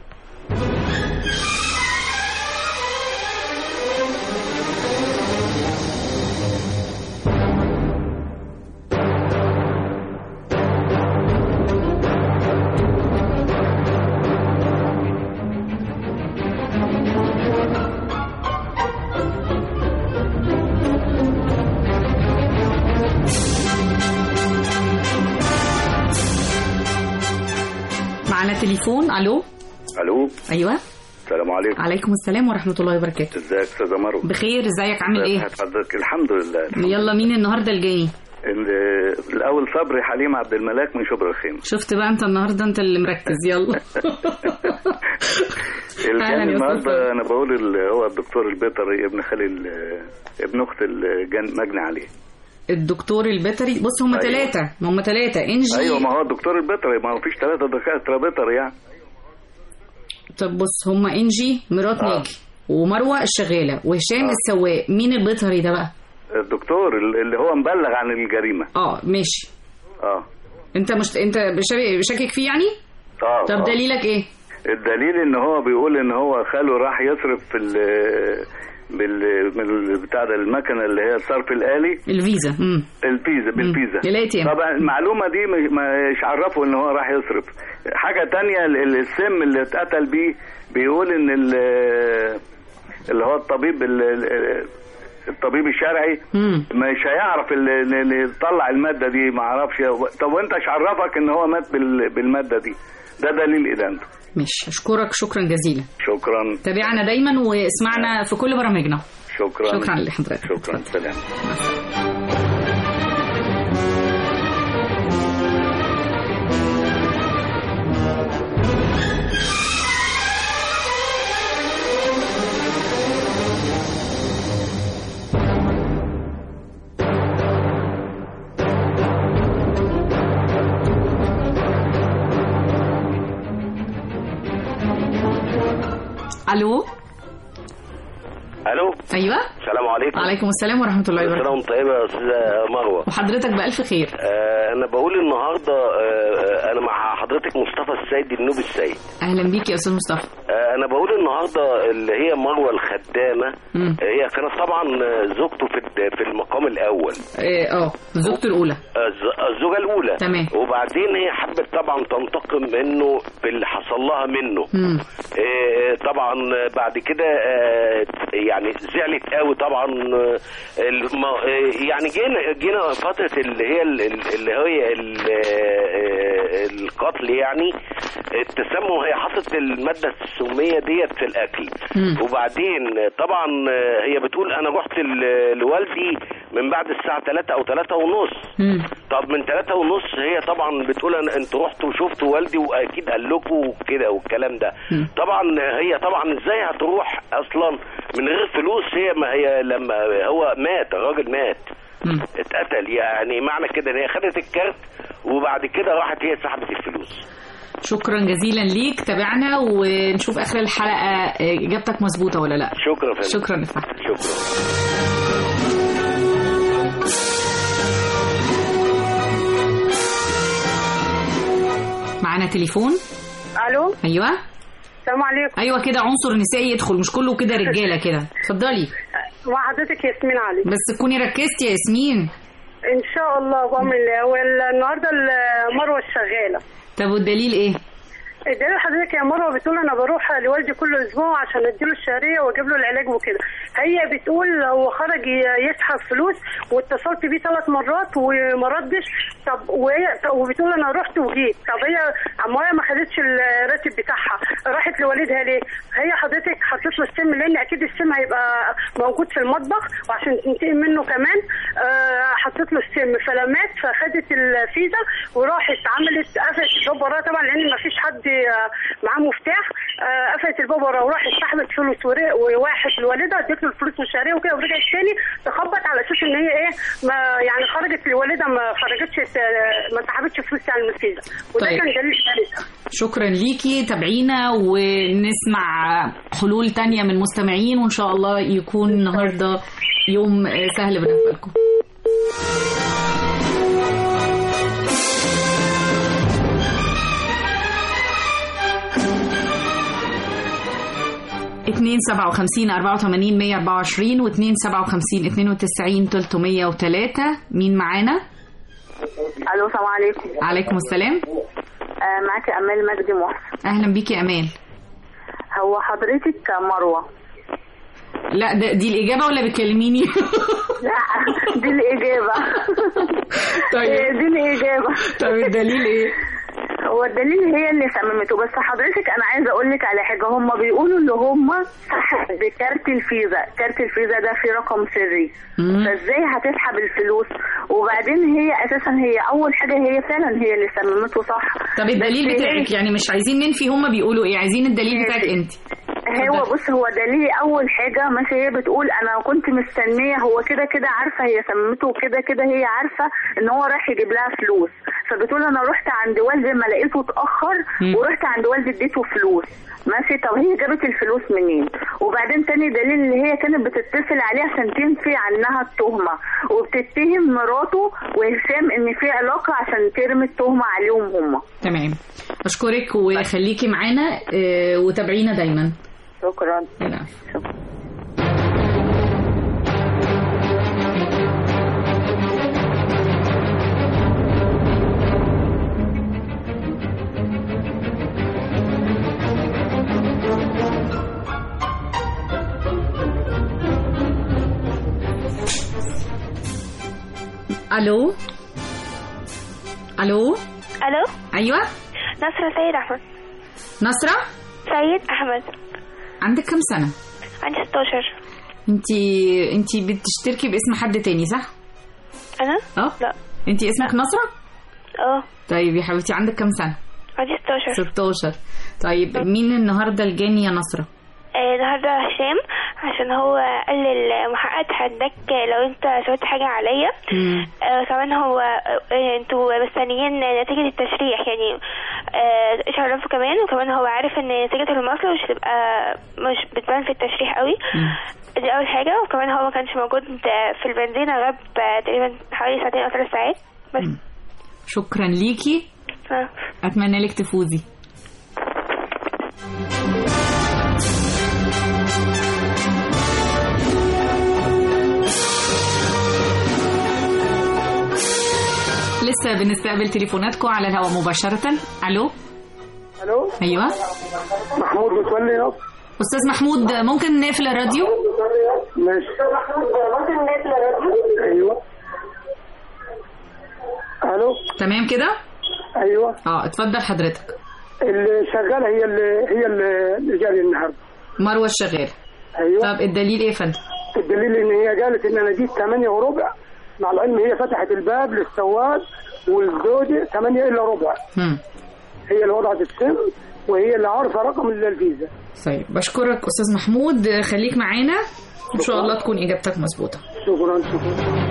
معانا تليفون الو الو ايوه السلام عليكم عليكم السلام ورحمه الله وبركاته ازيك استاذه مروه بخير ازيك عامل ايه حضرتك الحمد لله يلا مين النهارده الجاي ال- الاول صبري حليم عبد الملاك من شبرا الخيمه شفت بقى انت النهارده انت اللي مركز يلا أهلاً الجان يا أستاذ النهارده انا بقول ال- هو الدكتور البيطري ابن خالي ال- ابن اخت الجان مجني عليه الدكتور البيطري بص هم أيوة. ثلاثه ما هم ثلاثه انجي ايوه ما هو الدكتور البيطري ما هو فيش ثلاثه دكاتره بيطري يعني طب بص هم انجي مرات ناجي ومروه الشغاله وهشام السواق مين البيطري ده بقى الدكتور ال- اللي هو مبلغ عن الجريمه اه ماشي اه انت مش انت بشا- بشاكك فيه يعني اه طب آه. دليلك ايه الدليل ان هو بيقول ان هو خاله راح يصرف في ال بال من بتاع ده المكنه اللي هي الصرف الالي الفيزا امم الفيزا بالفيزا الاي تي ام طبعا المعلومه دي مش- مش عرفه ان هو راح يصرف حاجه تانية ال- السم اللي اتقتل بيه بيقول ان ال- اللي هو الطبيب ال- ال- الطبيب الشرعي مش هيعرف اللي اللي يطلع الماده دي ما اعرفش طب وانت ايش عرفك ان هو مات بال- بالماده دي ده دليل ادانته ماشي اشكرك شكرا جزيلا شكرا تابعنا دايما واسمعنا في كل برامجنا شكرا شكرا لحضرتك شكرا سلام الو الو ايوه السلام عليكم وعليكم السلام ورحمه الله كل سنه وبركاته وانت طيبه يا استاذه مروه وحضرتك بالف خير آه انا بقول النهارده آه آه، انا مع حضرتك مصطفى السيد النوبي السيد اهلا بيك يا استاذ مصطفى آه انا بقول النهارده اللي هي مروه الخدامه مم. آه، هي كانت طبعا آه، زوجته في الد- في المقام الاول اه آه، زوجته الاولى آه، الز- الزوجه الاولى تمام. وبعدين هي حبت طبعا تنتقم منه باللي حصل لها منه مم. آه، طبعا بعد كده آه، يعني زعلت قوي طبعا آه، الم- آه، يعني جينا جينا فتره اللي هي ال- ال- اللي هي ال- آه، القتل يعني التسمم هي حطت الماده السميه ديت في الاكل مم. وبعدين طبعا آه، هي بتقول انا رحت ل- لوالدي من بعد الساعه 3 او 3 ونص طب من ثلاثة ونص هي طبعا بتقول انا انتوا رحتوا وشفتوا والدي واكيد قال لكم وكده والكلام ده طبعا هي طبعا ازاي هتروح اصلا من غير فلوس هي ما هي لما هو مات الراجل مات اتقتل يعني معنى كده ان هي خدت الكارت وبعد كده راحت هي سحبت الفلوس شكرا جزيلا ليك تابعنا ونشوف اخر الحلقه آه، اجابتك مظبوطه ولا لا شكرا فندم شكرا يا فندم شكرا معانا تليفون الو ايوه السلام عليكم ايوه كده عنصر نسائي يدخل مش كله كده رجاله كده اتفضلي مع حضرتك ياسمين علي بس تكوني ركزتي يا ياسمين ان شاء الله بامر الله والنهارده مروه الشغاله طب والدليل ايه الدليل حضرتك يا مروه بتقول انا بروح لوالدي كل اسبوع عشان اديله الشهريه واجيب له العلاج وكده هي بتقول هو خرج ي- يسحب فلوس واتصلت بيه ثلاث مرات وما ردش طب وهي وبتقول انا رحت وجيت طب هي اما هي ما خدتش الراتب بتاعها راحت لوالدها ليه؟ هي حضرتك حطيت له السم لان اكيد السم هيبقى موجود في المطبخ وعشان تنتقم منه كمان آه، حطيت له السم فلمات فخدت الفيزا وراحت عملت قفلت الباب وراها طبعا لان ما فيش حد آه، معاه مفتاح آه، قفلت الباب وراها وراحت سحبت فلوس ور- وواحد لوالدها اديت له الفلوس والشهريه وكده ورجعت تاني تخبط على اساس ان هي ايه ما يعني خرجت لوالدها ما خرجتش ت- ما سحبتش فلوس يعني من الفيزا وده طيب. كان دليل ثالث شكرا ليكي تابعينا ونسمع حلول تانية من المستمعين وان شاء الله يكون النهارده يوم آه، سهل بالنسبه لكم اتنين سبعة وخمسين أربعة وثمانين مية أربعة وعشرين واتنين سبعة وخمسين اتنين وتسعين تلتمية وتلاتة مين معانا؟ الو السلام عليكم عليكم السلام آه معاكي امال مجدي محسن أهلا بيكي يا أمال هو حضرتك مروه لا ده دي الإجابة ولا بتكلميني؟ لا دي الاجابه طيب. دي الاجابه طب الدليل ايه؟ هو الدليل هي اللي سممته بس حضرتك انا عايزه اقول لك على حاجه هم بيقولوا اللي هم سحب بكارت الفيزا كارت الفيزا ده فيه رقم سري فازاي هتسحب الفلوس وبعدين هي اساسا هي اول حاجه هي فعلا هي اللي سممته صح طب الدليل بس بتاعك هي- يعني مش عايزين ننفي هما بيقولوا ايه عايزين الدليل بتاعك انت هو بص هو دليلي اول حاجه ماشي هي بتقول انا كنت مستنيه هو كده كده عارفه هي سمته وكده كده هي عارفه ان هو رايح يجيب لها فلوس فبتقول انا رحت عند والدي ما لقيته اتاخر مم. ورحت عند والدي اديته فلوس ماشي طب هي جابت الفلوس منين وبعدين تاني دليل اللي هي كانت بتتصل عليه عشان تنفي عنها التهمه وبتتهم مراته وهشام ان في علاقه عشان ترمي التهمه عليهم هما تمام اشكرك وخليكي معانا آه، وتابعينا دايما شكرا العفو. الو الو الو ايوه نصرة سيد احمد نصرة سيد احمد عندك كم سنة عندي 16 انتي انتي بتشتركي باسم حد تاني صح انا اه لا انتي اسمك نصرة اه طيب يا حبيبتي عندك كم سنة عندي 16 16 طيب مين النهارده الجاني يا نصرة آه، النهارده هشام عشان هو قال للمحقق هداك لو انت سويت حاجه عليا آه، كمان هو آه، انتوا مستنيين نتيجه التشريح يعني آه، ايش عرفه كمان وكمان هو عارف ان نتيجه المصل مش هتبقى مش بتبان في التشريح قوي دي اول حاجه وكمان هو ما كانش موجود في البنزينه غاب آه، تقريبا حوالي ساعتين او ثلاث ساعات بس شكرا ليكي آه. اتمنى لك تفوزي لسه بنستقبل تليفوناتكم على الهواء مباشرة الو الو ايوه محمود متولي نصر استاذ محمود ممكن نقفل الراديو ماشي ممكن نقفل الراديو ايوه الو تمام كده ايوه اه اتفضل حضرتك اللي شغاله هي اللي هي اللي اللي جاري النهارده مروه الشغال ايوه طب الدليل ايه يا فندم الدليل ان هي قالت ان انا جيت 8 وربع مع العلم هي فتحت الباب للسواق والزوجة 8 الا ربع مم. هي اللي وضعت السم وهي اللي عارفه رقم الفيزا طيب بشكرك استاذ محمود خليك معانا ان شاء الله تكون اجابتك مظبوطه شكرا شكرا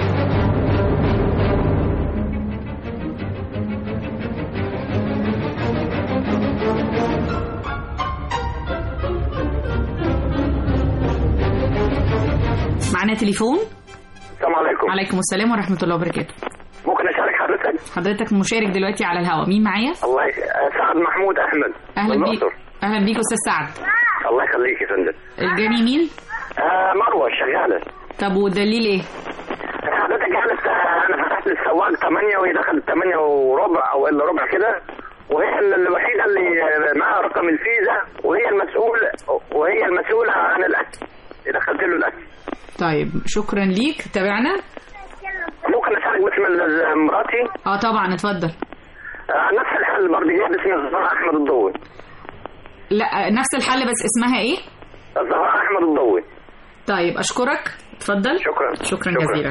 معانا تليفون السلام عليكم عليكم السلام ورحمه الله وبركاته ممكن اشارك حضرتك حضرتك مشارك دلوقتي على الهواء مين معايا الله ي... سعد محمود احمد اهلا من بيك الأقصر. اهلا بيك استاذ سعد الله يخليك يا فندم الجاني مين آه مروه شغاله طب والدليل ايه حضرتك قالت آه، انا فتحت للسواق 8 وهي دخلت 8 وربع او الا ربع كده وهي ال- الوحيده اللي معاها رقم الفيزا وهي المسؤول وهي المسؤوله عن الاكل دخلت له الاكل طيب شكرا ليك تابعنا ممكن اشارك باسم ال- مراتي اه طبعا اتفضل آه نفس الحل برضه هي باسم الزهراء احمد الضوي لا نفس الحل بس اسمها ايه الزهراء احمد الضوي طيب اشكرك اتفضل شكرا شكرا, شكرا. جزيلا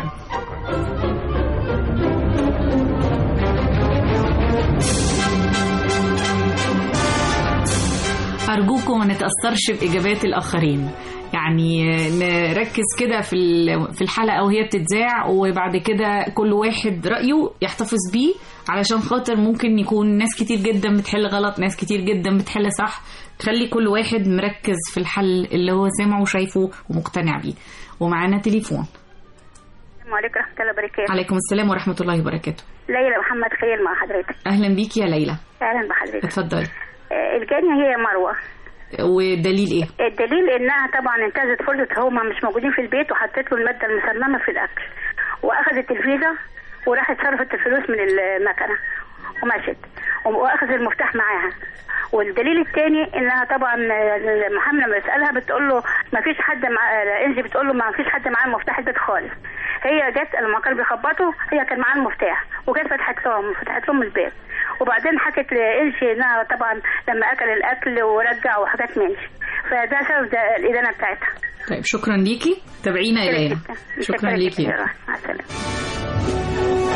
أرجوكم ما نتأثرش بإجابات الآخرين يعني نركز كده في ال- في الحلقة وهي بتتذاع وبعد كده كل واحد رأيه يحتفظ بيه علشان خاطر ممكن يكون ناس كتير جدا بتحل غلط ناس كتير جدا بتحل صح خلي كل واحد مركز في الحل اللي هو سامعه وشايفه ومقتنع بيه ومعانا تليفون السلام عليكم ورحمة الله وبركاته عليكم السلام ورحمة الله وبركاته ليلى محمد خيل مع حضرتك أهلا بيك يا ليلى أهلا بحضرتك اتفضلي آه، الجانية هي مروة والدليل ايه الدليل انها طبعا انتهزت فرصة هما مش موجودين في البيت وحطت له المادة المسممة في الأكل وأخذت الفيزا وراحت صرفت الفلوس من المكنة ومشت وأخذ المفتاح معاها والدليل الثاني انها طبعا المحامي لما يسالها بتقول له ما فيش حد مع انجي بتقول له ما فيش حد معاه مفتاح البيت خالص هي جت لما كانوا بيخبطوا هي كان معاها المفتاح وجت فتحت لهم فتحت لهم الباب وبعدين حكت لانجي انها طبعا لما اكل الاكل ورجع وحاجات من دي. فده سبب ده الادانه بتاعتها طيب شكرا ليكي تابعينا يا ليلى شكرا ليكي يا روح. مع السلامه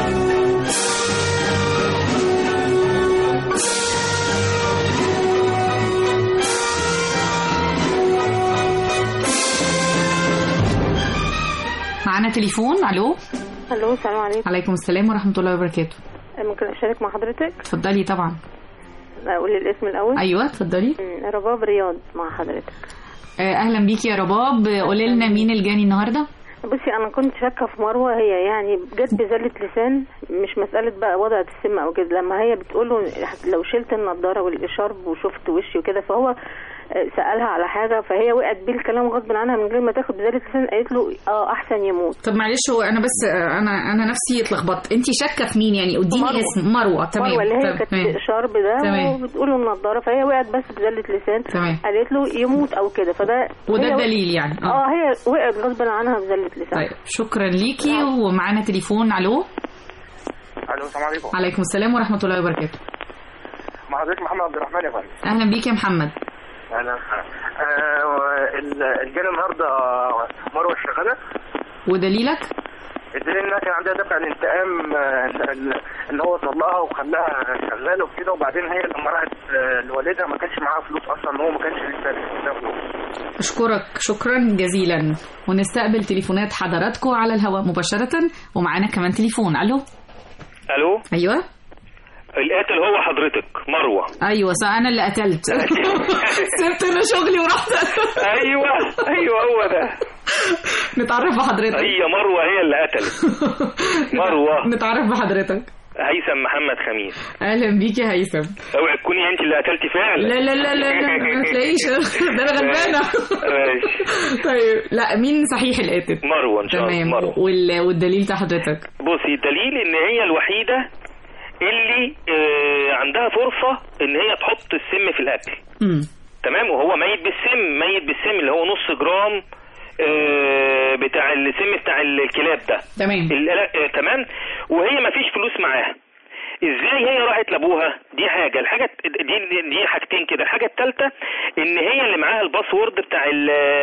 معانا تليفون الو الو السلام عليكم عليكم السلام ورحمة الله وبركاته ممكن اشارك مع حضرتك اتفضلي طبعا اقول الاسم الاول ايوه اتفضلي مم، رباب رياض مع حضرتك آه، اهلا بيكي يا رباب قولي لنا مين الجاني النهارده بصي انا كنت شاكه في مروه هي يعني جت بزله لسان مش مساله بقى وضعت السم او كده لما هي بتقول له لو شلت النضاره والاشارب وشفت وشي وكده فهو آه، سالها على حاجه فهي وقعت بيه الكلام غصب عنها من غير ما تاخد بزله لسان قالت له اه احسن يموت طب معلش هو انا بس آه، انا انا نفسي اتلخبطت انت شاكه في مين يعني اديني مروة. اسم مروه تمام مروه اللي هي طب- كانت تمام. شرب ده تمام. وبتقول له النضاره فهي وقعت بس بزله لسان تمام. قالت له يموت او كده فده وده هي- الدليل يعني اه اه هي وقعت غصب عنها بزله لسان طيب شكرا ليكي ومعانا تليفون الو الو السلام عليكم عليكم السلام ورحمة الله وبركاته مع حضرتك محمد عبد الرحمن يا فندم اهلا بيك يا محمد اهلا آه ال- الجاني النهارده مروه الشغاله ودليلك الدليل انها كان عندها دافع الانتقام آه، ان إن هو طلقها وخلاها شغاله وكده وبعدين هي لما راحت آه، لوالدها ما كانش معاها فلوس اصلا هو ما كانش لسه لسه فلوس اشكرك شكرا جزيلا ونستقبل تليفونات حضراتكم على الهواء مباشرة ومعانا كمان تليفون الو الو ايوه القاتل هو حضرتك مروه ايوه صح انا اللي قتلت سبت انا شغلي ورحت ايوه ايوه هو ده نتعرف بحضرتك هي مروه هي اللي قتلت مروه نتعرف بحضرتك هيثم محمد خميس اهلا بيك يا هيثم اوعي تكوني انت اللي قتلتي فعلا لا لا لا لا لا ما تلاقيش ده انا غلبانه ماشي طيب لا مين صحيح القاتل مروه ان شاء الله تمام مروه وال... والدليل بتاع حضرتك بصي الدليل ان هي الوحيده اللي آه عندها فرصه ان هي تحط السم في الاكل امم تمام وهو ميت بالسم ميت بالسم اللي هو نص جرام آه، بتاع السم بتاع الكلاب ده تمام ال- آه، تمام وهي ما فيش فلوس معاها ازاي هي راحت لابوها دي حاجه الحاجه دي دي حاجتين كده الحاجه الثالثه ان هي اللي معاها الباسورد بتاع ال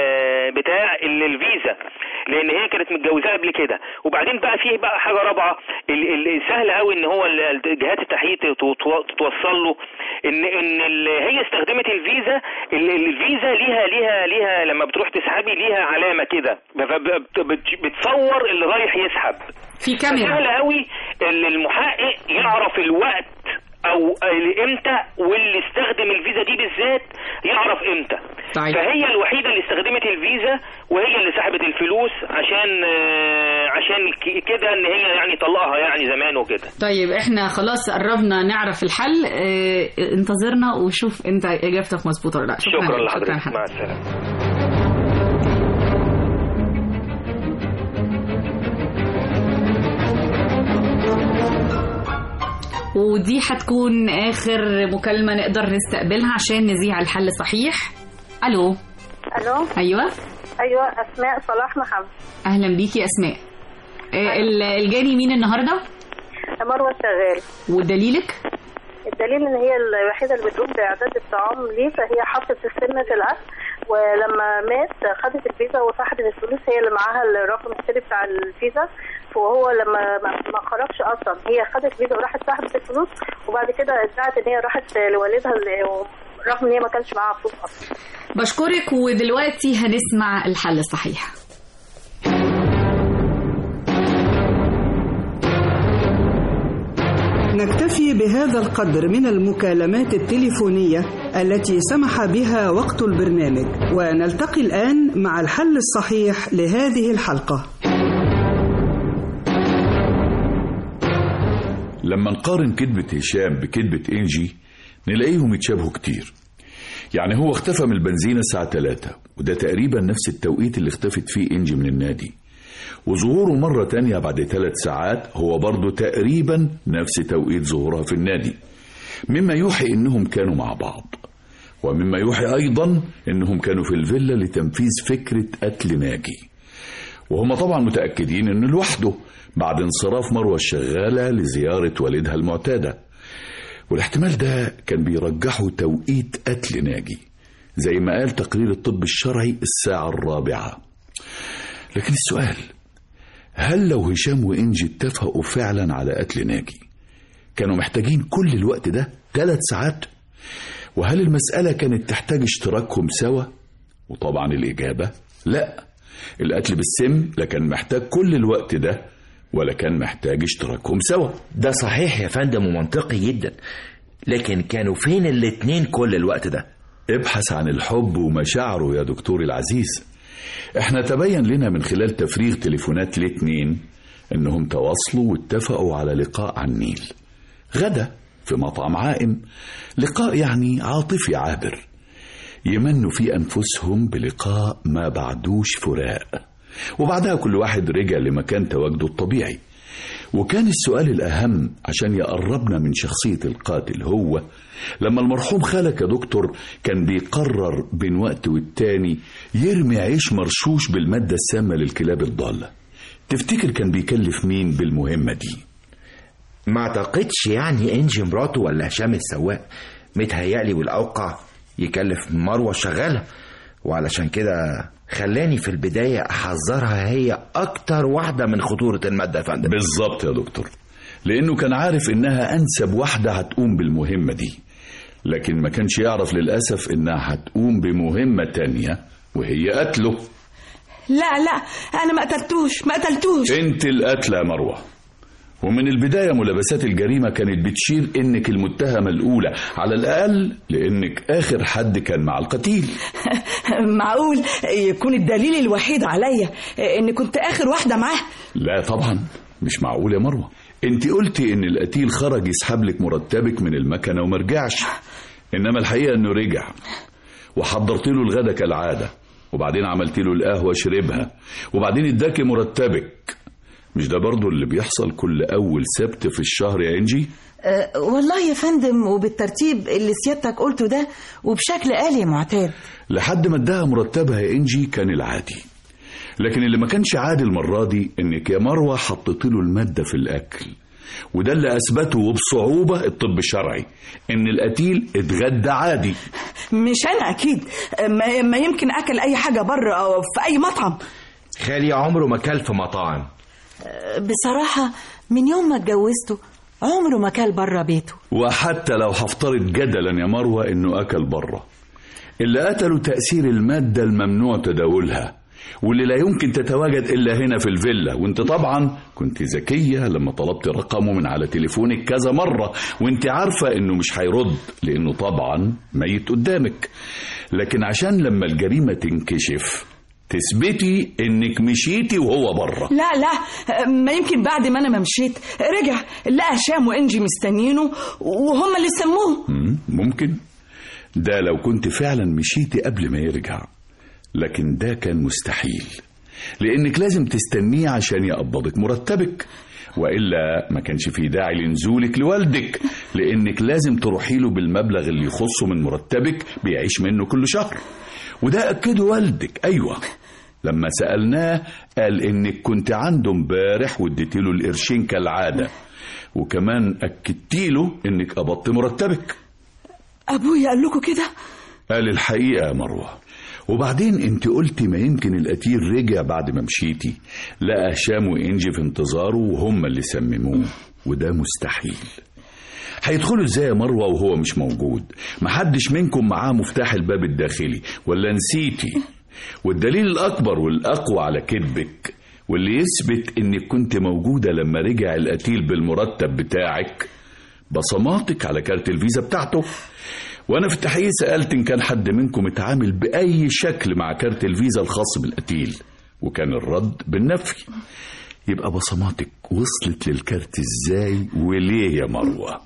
بتاع ال- الفيزا لان هي كانت متجوزاه قبل كده وبعدين بقى فيه بقى حاجه رابعه ال- ال- سهل قوي ان هو ال- جهات التحقيق تو- تو- توصل له ان ان ال- هي استخدمت الفيزا ال- الفيزا ليها ليها ليها لما بتروح تسحبي ليها علامه كده فب- بت- بتصور اللي رايح يسحب في كاميرا سهل قوي ال- المحقق يعرف الوقت او امتى واللي استخدم الفيزا دي بالذات يعرف امتى طيب. فهي الوحيده اللي استخدمت الفيزا وهي اللي سحبت الفلوس عشان آه، عشان ك- كده ان هي يعني طلقها يعني زمان وكده طيب احنا خلاص قربنا نعرف الحل اه انتظرنا وشوف انت اجابتك مظبوطه ولا لا شكرا شكرا لحضرتك حضرتك. مع السلامه ودي هتكون اخر مكالمه نقدر نستقبلها عشان نذيع الحل صحيح الو الو ايوه ايوه اسماء صلاح محمد اهلا بيكي يا اسماء اه ال- الجاني مين النهارده مروه شغال ودليلك الدليل ان هي الوحيده اللي بتقوم باعداد الطعام ليه فهي حطت السم في الاكل ولما مات خدت الفيزا وسحبت الفلوس هي اللي معاها الرقم السري بتاع الفيزا وهو لما ما ما خرجش اصلا هي خدت الفيزا وراحت سحبت الفلوس وبعد كده ادعت ان هي راحت لوالدها اللي- رغم ان هي ما كانش معاها فلوس اصلا بشكرك ودلوقتي هنسمع الحل الصحيح نكتفي بهذا القدر من المكالمات التليفونية التي سمح بها وقت البرنامج ونلتقي الآن مع الحل الصحيح لهذه الحلقة لما نقارن كذبة هشام بكذبة إنجي نلاقيهم يتشابهوا كتير يعني هو اختفى من البنزينة الساعة 3 وده تقريبا نفس التوقيت اللي اختفت فيه إنجي من النادي وظهوره مرة تانية بعد ثلاث ساعات هو برضه تقريبا نفس توقيت ظهورها في النادي مما يوحي إنهم كانوا مع بعض ومما يوحي أيضا إنهم كانوا في الفيلا لتنفيذ فكرة قتل ناجي وهم طبعا متأكدين إنه لوحده بعد انصراف مروة الشغالة لزيارة والدها المعتادة والاحتمال ده كان بيرجحه توقيت قتل ناجي زي ما قال تقرير الطب الشرعي الساعة الرابعة لكن السؤال هل لو هشام وإنجي اتفقوا فعلا على قتل ناجي كانوا محتاجين كل الوقت ده ثلاث ساعات وهل المسألة كانت تحتاج اشتراكهم سوا وطبعا الإجابة لا القتل بالسم لا كان محتاج كل الوقت ده ولا كان محتاج اشتراكهم سوا ده صحيح يا فندم ومنطقي جدا لكن كانوا فين الاتنين كل الوقت ده ابحث عن الحب ومشاعره يا دكتور العزيز احنا تبين لنا من خلال تفريغ تليفونات الاتنين انهم تواصلوا واتفقوا على لقاء على النيل غدا في مطعم عائم لقاء يعني عاطفي عابر يمنوا فيه انفسهم بلقاء ما بعدوش فراق وبعدها كل واحد رجع لمكان تواجده الطبيعي وكان السؤال الأهم عشان يقربنا من شخصية القاتل هو لما المرحوم خالك يا دكتور كان بيقرر بين وقت والتاني يرمي عيش مرشوش بالمادة السامة للكلاب الضالة تفتكر كان بيكلف مين بالمهمة دي ما اعتقدش يعني انجي مراته ولا هشام السواق متهيألي والأوقع يكلف مروة شغالة وعلشان كده خلاني في البداية أحذرها هي أكتر واحدة من خطورة المادة يا فندم بالظبط يا دكتور لأنه كان عارف إنها أنسب واحدة هتقوم بالمهمة دي لكن ما كانش يعرف للأسف إنها هتقوم بمهمة تانية وهي قتله لا لا انا ما قتلتوش ما قتلتوش انت القتلة يا مروة ومن البداية ملابسات الجريمة كانت بتشير انك المتهمة الأولى على الأقل لانك آخر حد كان مع القتيل معقول يكون الدليل الوحيد عليا ان كنت اخر واحده معاه لا طبعا مش معقول يا مروة انت قلتي ان القتيل خرج يسحب لك مرتبك من المكنة وما رجعش انما الحقيقة انه رجع وحضرت له الغدا كالعادة وبعدين عملت له القهوة شربها وبعدين اداكي مرتبك مش ده برضو اللي بيحصل كل أول سبت في الشهر يا إنجي؟ أه والله يا فندم وبالترتيب اللي سيادتك قلته ده وبشكل آلي معتاد لحد ما اداها مرتبها يا إنجي كان العادي لكن اللي ما كانش عادي المرة دي إنك يا مروة حطيت له المادة في الأكل وده اللي أثبته وبصعوبة الطب الشرعي إن القتيل اتغدى عادي مش انا اكيد ما, ما يمكن اكل اي حاجه بره او في اي مطعم خالي عمره ما كل في مطاعم أه بصراحه من يوم ما اتجوزته عمره ما كل بره بيته وحتى لو هفترض جدلا يا مروة إنه أكل بره اللي قتلوا تأثير المادة الممنوع تداولها واللي لا يمكن تتواجد إلا هنا في الفيلا وانت طبعا كنت ذكية لما طلبت رقمه من على تليفونك كذا مرة وانت عارفة انه مش هيرد لانه طبعا ميت قدامك لكن عشان لما الجريمة تنكشف تثبتي انك مشيتي وهو بره لا لا ما يمكن بعد ما انا ما مشيت رجع لقى هشام وانجي مستنيينه وهم اللي سموه ممكن ده لو كنت فعلا مشيتي قبل ما يرجع لكن ده كان مستحيل لانك لازم تستنيه عشان يقبضك مرتبك والا ما كانش في داعي لنزولك لوالدك لانك لازم تروحي له بالمبلغ اللي يخصه من مرتبك بيعيش منه كل شهر وده اكده والدك ايوه لما سالناه قال انك كنت عنده امبارح واديتي له القرشين كالعاده وكمان اكدتي له انك قبضت مرتبك ابويا قال لكم كده قال الحقيقه يا مروه وبعدين انت قلتي ما يمكن القتيل رجع بعد ما مشيتي لقى هشام وانجي في انتظاره وهم اللي سمموه وده مستحيل هيدخلوا ازاي يا مروه وهو مش موجود محدش منكم معاه مفتاح الباب الداخلي ولا نسيتي والدليل الاكبر والاقوى على كذبك واللي يثبت انك كنت موجوده لما رجع القتيل بالمرتب بتاعك بصماتك على كارت الفيزا بتاعته وانا في التحقيق سالت ان كان حد منكم اتعامل باي شكل مع كارت الفيزا الخاص بالقتيل وكان الرد بالنفي يبقى بصماتك وصلت للكارت ازاي وليه يا مروه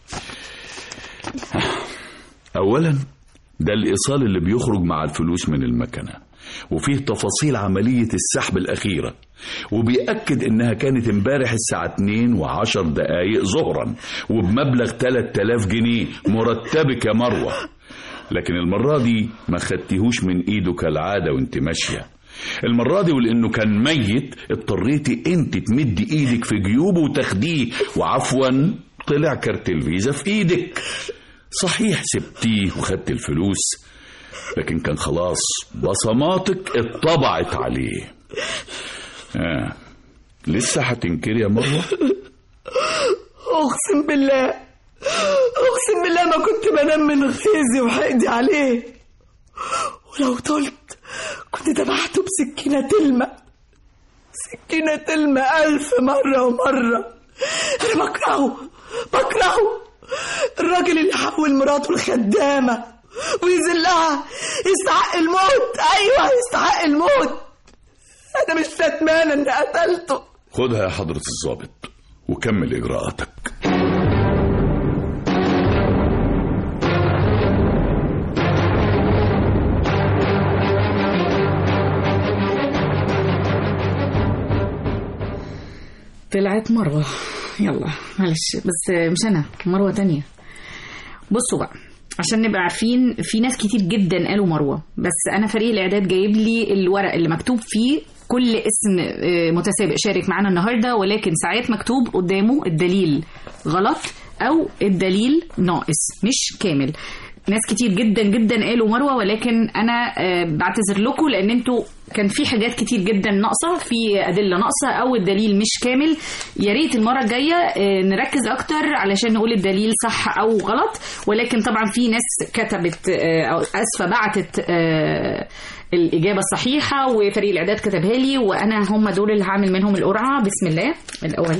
اولا ده الايصال اللي بيخرج مع الفلوس من المكنه وفيه تفاصيل عملية السحب الأخيرة وبيأكد إنها كانت امبارح الساعة 2 و10 دقايق ظهرا وبمبلغ 3000 جنيه مرتبك يا مروة لكن المرة دي ما خدتيهوش من إيده كالعادة وانت ماشية المرة دي ولأنه كان ميت اضطريتي انت تمدي ايدك في جيوبه وتاخديه وعفوا طلع كارت الفيزا في ايدك صحيح سبتيه وخدت الفلوس لكن كان خلاص بصماتك اتطبعت عليه آه. لسه هتنكري يا مروه اقسم بالله اقسم بالله ما كنت بنام من غيظي وحقدي عليه ولو طلت كنت ذبحته بسكينه تلمع سكينه تلمع الف مره ومره انا بكرهه بكرهه الراجل اللي حول مراته الخدامه ويذلها يستحق الموت ايوه يستحق الموت انا مش ندمانه اني قتلته خدها يا حضرة الضابط وكمل إجراءاتك طلعت مروة يلا معلش بس مش أنا مروة تانية بصوا بقى عشان نبقى عارفين في ناس كتير جدا قالوا مروه بس انا فريق الاعداد جايب لي الورق اللي مكتوب فيه كل اسم متسابق شارك معانا النهارده ولكن ساعات مكتوب قدامه الدليل غلط او الدليل ناقص مش كامل ناس كتير جدا جدا قالوا مروه ولكن انا آه، بعتذر لكم لان انتوا كان في حاجات كتير جدا ناقصه في ادله ناقصه او الدليل مش كامل يا ريت المره الجايه آه، نركز اكتر علشان نقول الدليل صح او غلط ولكن طبعا في ناس كتبت آه، او اسفه بعتت آه، الاجابه الصحيحه وفريق الاعداد كتبها لي وانا هم دول اللي هعمل منهم القرعه بسم الله الاول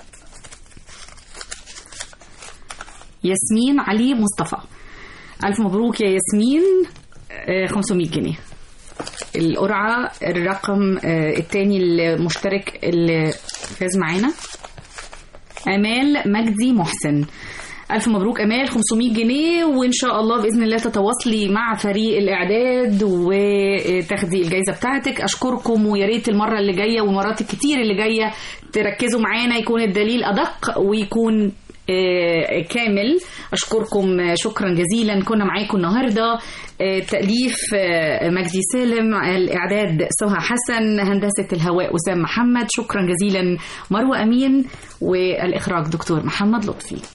ياسمين علي مصطفى ألف مبروك يا ياسمين آه، 500 جنيه القرعة الرقم آه، التاني المشترك اللي فاز معانا أمال مجدي محسن ألف مبروك أمال 500 جنيه وإن شاء الله بإذن الله تتواصلي مع فريق الإعداد وتاخدي الجايزة بتاعتك أشكركم ويا ريت المرة اللي جاية والمرات الكتير اللي جاية تركزوا معانا يكون الدليل أدق ويكون آه، كامل أشكركم آه، شكرا جزيلا كنا معاكم النهاردة آه، تأليف آه، مجدي سالم الإعداد سهى حسن هندسة الهواء وسام محمد شكرا جزيلا مروة أمين والإخراج دكتور محمد لطفي